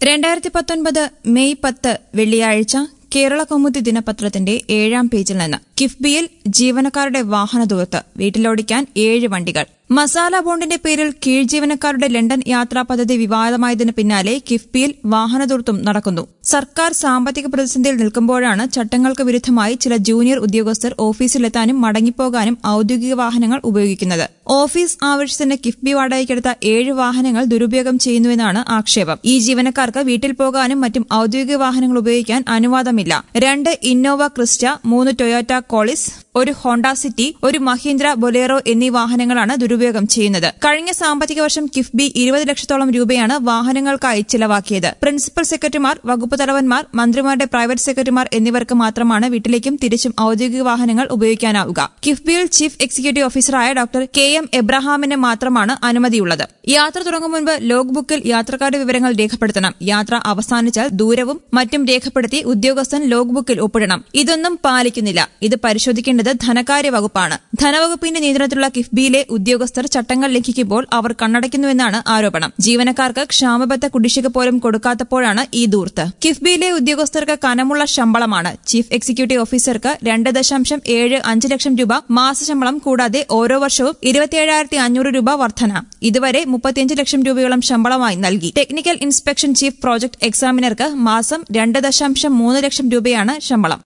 രണ്ടായിരത്തി പത്തൊൻപത് മെയ് പത്ത് വെള്ളിയാഴ്ച കേരള കൗമുദി ദിനപത്രത്തിന്റെ ഏഴാം പേജിൽ നിന്ന് കിഫ്ബിയിൽ ജീവനക്കാരുടെ വാഹന ദൂരത്ത് വീട്ടിലോടിക്കാൻ ഏഴ് വണ്ടികൾ മസാല ബോണ്ടിന്റെ പേരിൽ കീഴ് ജീവനക്കാരുടെ ലണ്ടൻ യാത്രാ പദ്ധതി വിവാദമായതിന് പിന്നാലെ കിഫ്ബിയിൽ വാഹനദൂർത്തും നടക്കുന്നു സർക്കാർ സാമ്പത്തിക പ്രതിസന്ധിയിൽ നിൽക്കുമ്പോഴാണ് ചട്ടങ്ങൾക്ക് വിരുദ്ധമായി ചില ജൂനിയർ ഉദ്യോഗസ്ഥർ ഓഫീസിലെത്താനും മടങ്ങിപ്പോകാനും ഔദ്യോഗിക വാഹനങ്ങൾ ഉപയോഗിക്കുന്നത് ഓഫീസ് ആവശ്യത്തിന് കിഫ്ബി വാടകയ്ക്കെടുത്ത ഏഴ് വാഹനങ്ങൾ ദുരുപയോഗം ചെയ്യുന്നുവെന്നാണ് ആക്ഷേപം ഈ ജീവനക്കാർക്ക് വീട്ടിൽ പോകാനും മറ്റും ഔദ്യോഗിക വാഹനങ്ങൾ ഉപയോഗിക്കാൻ അനുവാദമില്ല രണ്ട് ഇന്നോവ ക്രിസ്റ്റ മൂന്ന് ടൊയോറ്റ കോളിസ് ഒരു ഹോണ്ട സിറ്റി ഒരു മഹീന്ദ്ര ബൊലേറോ എന്നീ വാഹനങ്ങളാണ് ദുരുപയോഗം ചെയ്യുന്നത് കഴിഞ്ഞ സാമ്പത്തിക വർഷം കിഫ്ബി ഇരുപത് ലക്ഷത്തോളം രൂപയാണ് വാഹനങ്ങൾക്കായി ചിലവാക്കിയത് പ്രിൻസിപ്പൽ സെക്രട്ടറിമാർ വകുപ്പ് തലവന്മാർ മന്ത്രിമാരുടെ പ്രൈവറ്റ് സെക്രട്ടറിമാർ എന്നിവർക്ക് മാത്രമാണ് വീട്ടിലേക്കും തിരിച്ചും ഔദ്യോഗിക വാഹനങ്ങൾ ഉപയോഗിക്കാനാവുക കിഫ്ബിയിൽ ചീഫ് എക്സിക്യൂട്ടീവ് ഓഫീസറായ ഡോക്ടർ കെ എം എബ്രഹാമിന് മാത്രമാണ് അനുമതിയുള്ളത് യാത്ര തുടങ്ങും മുൻപ് ലോഗ് ബുക്കിൽ യാത്രക്കാരുടെ വിവരങ്ങൾ രേഖപ്പെടുത്തണം യാത്ര അവസാനിച്ചാൽ ദൂരവും മറ്റും രേഖപ്പെടുത്തി ഉദ്യോഗസ്ഥൻ ലോഗ് ബുക്കിൽ ഒപ്പിടണം ഇതൊന്നും പാലിക്കുന്നില്ല ഇത് പരിശോധിക്കേണ്ടത് ധനകാര്യ വകുപ്പാണ് ധനവകുപ്പിന്റെ നിയന്ത്രണത്തിലുള്ള കിഫ്ബിയിലെ ഉദ്യോഗസ്ഥർ ചട്ടങ്ങൾ ലംഘിക്കുമ്പോൾ അവർ കണ്ണടയ്ക്കുന്നുവെന്നാണ് ആരോപണം ജീവനക്കാർക്ക് ക്ഷാമബത്ത കുടിശ്ശിക പോലും കൊടുക്കാത്തപ്പോഴാണ് ഈ ദൂർത്ത് കിഫ്ബിയിലെ ഉദ്യോഗസ്ഥർക്ക് കനമുള്ള ശമ്പളമാണ് ചീഫ് എക്സിക്യൂട്ടീവ് ഓഫീസർക്ക് രണ്ട് ദശാംശം ഏഴ് അഞ്ച് ലക്ഷം രൂപ മാസശമ്പളം കൂടാതെ ഓരോ വർഷവും ഇരുപത്തിയേഴായിരത്തി അഞ്ഞൂറ് രൂപ വർധന ഇതുവരെ മുപ്പത്തിയഞ്ച് ലക്ഷം രൂപയോളം ശമ്പളമായി നൽകി ടെക്നിക്കൽ ഇൻസ്പെക്ഷൻ ചീഫ് പ്രോജക്ട് എക്സാമിനർക്ക് മാസം രണ്ട് ദശാംശം മൂന്ന് ലക്ഷം രൂപയാണ് ശമ്പളം